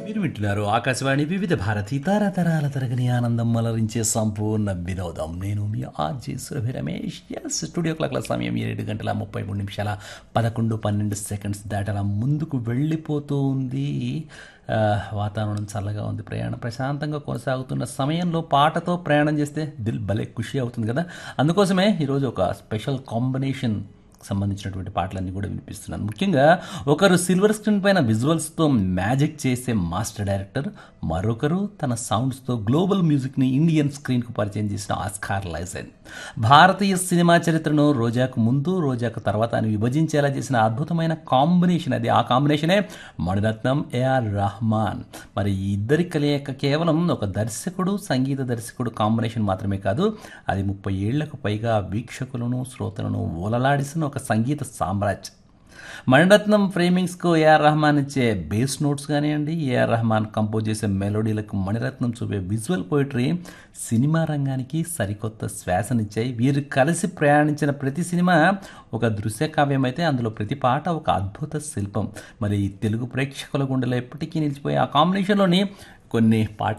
మీరు వింటున్నారు ఆకాశవాణి వివిధ భారతి తరతరాల తరగని ఆనందం మలరించే సంపూర్ణ వినోదం నేను మీ RJ Surabhi Ramesh S studio క్లాక్ల సమయం ఏడు గంటల ముప్పై మూడు నిమిషాల పదకొండు పన్నెండు సెకండ్స్ దాటలా ముందుకు వెళ్ళిపోతూ ఉంది ఆ, వాతావరణం చల్లగా ఉంది ప్రయాణం ప్రశాంతంగా కొనసాగుతున్న సమయంలో పాటతో ప్రయాణం చేస్తే దిల్ భలే ఖుషి అవుతుంది కదా అందుకోసమే ఈరోజు ఒక స్పెషల్ కాంబినేషన్ సంబంధించినటువంటి పాటలన్నీ కూడా వినిపిస్తున్నాను ముఖ్యంగా ఒకరు సిల్వర్ స్క్రీన్ పైన విజువల్స్తో మ్యాజిక్ చేసే మాస్టర్ డైరెక్టర్ మరొకరు తన సౌండ్స్తో గ్లోబల్ మ్యూజిక్ని ఇండియన్ స్క్రీన్కు పరిచయం చేసిన ఆస్కార్ లైసెన్ భారతీయ సినిమా చరిత్రను రోజాకు ముందు రోజాకు తర్వాత అని విభజించేలా చేసిన అద్భుతమైన కాంబినేషన్ అది ఆ కాంబినేషనే మణిరత్నం ఏఆర్ రహమాన్ మరి ఈ ఇద్దరి కలయిక కేవలం ఒక దర్శకుడు సంగీత దర్శకుడు కాంబినేషన్ మాత్రమే కాదు అది ముప్పై ఏళ్లకు పైగా వీక్షకులను శ్రోతలను ఓలలాడిసిన ఒక సంగీత సామ్రాజ్యం మణిరత్నం ఫ్రేమింగ్స్కు ఏఆర్ రహమాన్ ఇచ్చే బేస్ నోట్స్ కానివ్వండి ఏఆర్ రహమాన్ కంపోజ్ చేసే మెలోడీలకు మణిరత్నం చూపే విజువల్ పోయిటరీ సినిమా రంగానికి సరికొత్త శ్వాసనిచ్చాయి వీరు కలిసి ప్రయాణించిన ప్రతి సినిమా ఒక దృశ్య కావ్యం అయితే అందులో ప్రతి పాట ఒక అద్భుత శిల్పం మరి తెలుగు ప్రేక్షకుల గుండెలో ఎప్పటికీ నిలిచిపోయే ఆ కాంబినేషన్లోని కొన్ని పాట